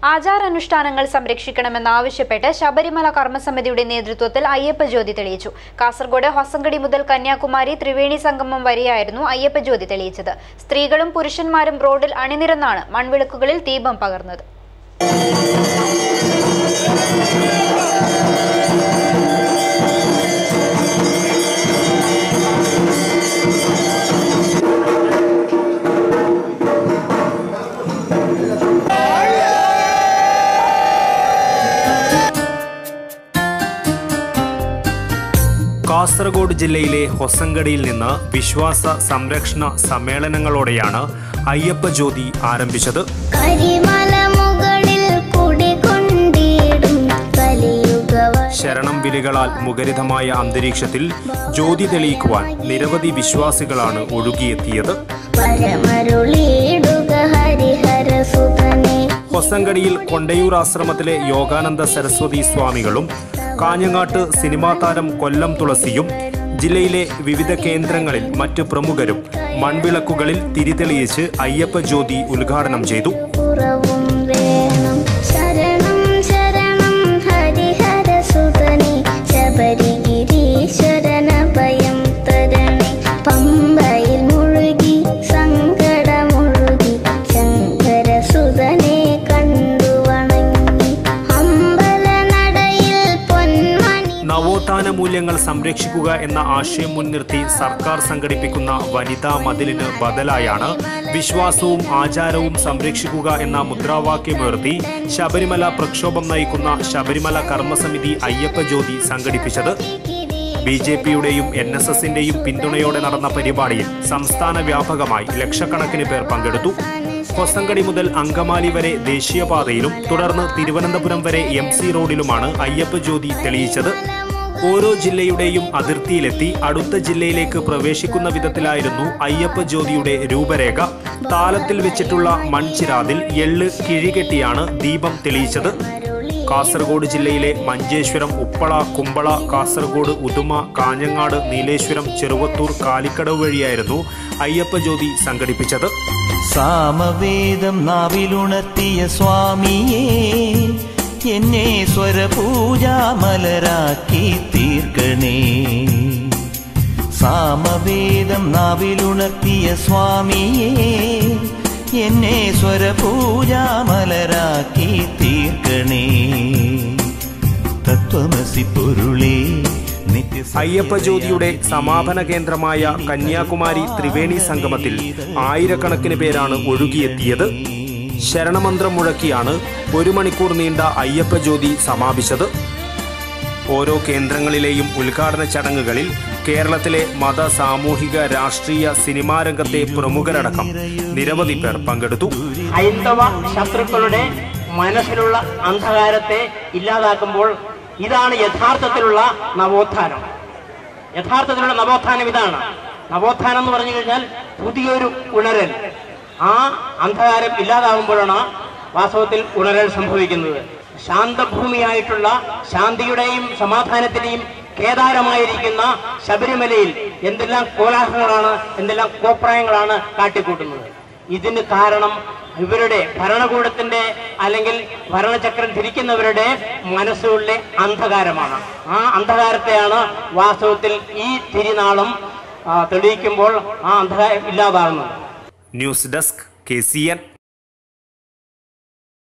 ആചാരാനുഷ്ഠാനങ്ങൾ സംരക്ഷിക്കണമെന്നാവശ്യപ്പെട്ട് ശബരിമല കർമ്മസമിതിയുടെ നേതൃത്വത്തിൽ അയ്യപ്പ ജ്യോതി തെളിയിച്ചു കാസർഗോഡ് ഹൊസങ്കടി മുതൽ കന്യാകുമാരി ത്രിവേണി സംഗമം വരെയായിരുന്നു അയ്യപ്പ ജ്യോതി തെളിയിച്ചത് സ്ത്രീകളും പുരുഷന്മാരും റോഡിൽ അണിനിരന്നാണ് മൺവിളക്കുകളിൽ ദീപം പകർന്നത് കാസർഗോഡ് ജില്ലയിലെ ഹൊസങ്കടിയിൽ നിന്ന് വിശ്വാസ സംരക്ഷണ സമ്മേളനങ്ങളോടെയാണ് അയ്യപ്പ ജ്യോതി ആരംഭിച്ചത് കരിമല മുകളിൽ കുടികൊണ്ടിടും കലിയുഗ ശരണം വിളികളാൽ മുഖരിതമായ അന്തരീക്ഷത്തിൽ ജ്യോതി തെളിയിക്കുവാൻ നിരവധി വിശ്വാസികളാണ് ഒഴുകിയെത്തിയത് പരമരുളിയിടുക ഹരിഹര സുതനെ ഹൊസങ്കടിയിൽ കൊണ്ടയൂർ ആശ്രമത്തിലെ യോഗാനന്ദ സരസ്വതി സ്വാമികളും കാഞ്ഞങ്ങാട്ട് സിനിമാ താരം കൊല്ലം തുളസിയും ജില്ലയിലെ വിവിധ കേന്ദ്രങ്ങളിൽ മറ്റ് പ്രമുഖരും മൺവിളക്കുകളിൽ തിരിതെളിയിച്ച് അയ്യപ്പ ജ്യോതി ഉദ്ഘാടനം ചെയ്തു കുറവും വേണം ശരണം ശരണം ഹരിഹര സുതനെ ശബരിഗിരീശ്വരന ഭയം തരണേ പമ്പയിൽ മുഴുകി സങ്കടമുഴുകി ശങ്കര സുതനെ കണ്ടു വണങ്ങി അമ്പല നടയിൽ പൊന്മണി നവോത്ഥാന മൂല്യങ്ങൾ സംരക്ഷിക്കുക എന്ന ആശയം മുൻനിർത്തി സർക്കാർ സംഘടിപ്പിക്കുന്ന വനിതാ മതിലിന് ബദലായാണ് വിശ്വാസവും ആചാരവും സംരക്ഷിക്കുക എന്ന മുദ്രാവാക്യമുയർത്തി ശബരിമല പ്രക്ഷോഭം നയിക്കുന്ന ശബരിമല കർമ്മസമിതി അയ്യപ്പ ജ്യോതി സംഘടിപ്പിച്ചത് ബി ജെ പിയുടെയും എൻ എസ് എസിന്റെയും പിന്തുണയോടെ നടന്ന പരിപാടിയിൽ സംസ്ഥാന വ്യാപകമായി ലക്ഷക്കണക്കിന് പേർ പങ്കെടുത്തു ഹൊസങ്കടി മുതൽ അങ്കമാലി വരെ ദേശീയപാതയിലും തുടർന്ന് തിരുവനന്തപുരം വരെ എം സി റോഡിലുമാണ് അയ്യപ്പ ജ്യോതി തെളിയിച്ചത് ഓരോ ജില്ലയുടെയും അതിർത്തിയിലെത്തി അടുത്ത ജില്ലയിലേക്ക് പ്രവേശിക്കുന്ന വിധത്തിലായിരുന്നു അയ്യപ്പ ജ്യോതിയുടെ രൂപരേഖ താലത്തിൽ വെച്ചിട്ടുള്ള മൺചിരാതിൽ എള്ള് കിഴികെട്ടിയാണ് ദീപം തെളിയിച്ചത് കാസർഗോഡ് ജില്ലയിലെ മഞ്ചേശ്വരം ഉപ്പള കുമ്പള കാസർഗോഡ് ഉദുമ കാഞ്ഞങ്ങാട് നീലേശ്വരം ചെറുവത്തൂർ കാലിക്കടവ് വഴിയായിരുന്നു അയ്യപ്പ ജ്യോതി സംഘടിപ്പിച്ചത് സാമവേദം നാവിലുണർത്തിയ സ്വാമിയേ എന്നെ സ്വരപൂജാമലരാക്കി തീർക്കണേ സാമവേദം നാവിലുണർത്തിയ സ്വാമിയേ എന്നെ സ്വരപൂജാമലരാക്കി തീർക്കണേ തത്വമസി പൊരുളേ നിത്യ അയ്യപ്പ ജ്യോതിയുടെ സമാപന കേന്ദ്രമായ കന്യാകുമാരി ത്രിവേണി സംഗമത്തിൽ ആയിരക്കണക്കിന് പേരാണ് ഒഴുകിയെത്തിയത് ശരണമന്ത്രം മുഴക്കിയാണ് ഒരു മണിക്കൂർ നീണ്ട അയ്യപ്പ ജ്യോതി സമാപിച്ചത് ഓരോ കേന്ദ്രങ്ങളിലെയും ഉദ്ഘാടന ചടങ്ങുകളിൽ കേരളത്തിലെ മത സാമൂഹിക രാഷ്ട്രീയ സിനിമാ രംഗത്തെ പ്രമുഖരടക്കം നിരവധി പേർ പങ്കെടുത്തു ഹൈന്ദവ ശത്രുക്കളുടെ മനസ്സിലുള്ള അന്ധകാരത്തെ ഇല്ലാതാക്കുമ്പോൾ ഇതാണ് യഥാർത്ഥത്തിലുള്ള നവോത്ഥാനം യഥാർത്ഥത്തിലുള്ള നവോത്ഥാനം ഇതാണ് നവോത്ഥാനം എന്ന് പറഞ്ഞു കഴിഞ്ഞാൽ പുതിയൊരു ഉണരൽ ആ അന്ധകാരം ഇല്ലാതാകുമ്പോഴാണ് വാസ്തവത്തിൽ ഉണരൽ സംഭവിക്കുന്നത് ശാന്തഭൂമിയായിട്ടുള്ള ശാന്തിയുടെയും സമാധാനത്തിന്റെയും കേദാരമായിരിക്കുന്ന ശബരിമലയിൽ എന്തെല്ലാം കോലാഹലങ്ങളാണ് എന്തെല്ലാം കോപ്രായങ്ങളാണ് കാട്ടിക്കൂട്ടുന്നത് ഇതിന് കാരണം ഇവരുടെ ഭരണകൂടത്തിന്റെ അല്ലെങ്കിൽ ഭരണചക്രം ധരിക്കുന്നവരുടെ മനസ്സുകളിലെ അന്ധകാരമാണ് ആ അന്ധകാരത്തെയാണ് വാസ്തവത്തിൽ ഈ തിരിനാളം ആ, തെളിയിക്കുമ്പോൾ ആ അന്ധകാരം ഇല്ലാതാകുന്നത് news desk K C N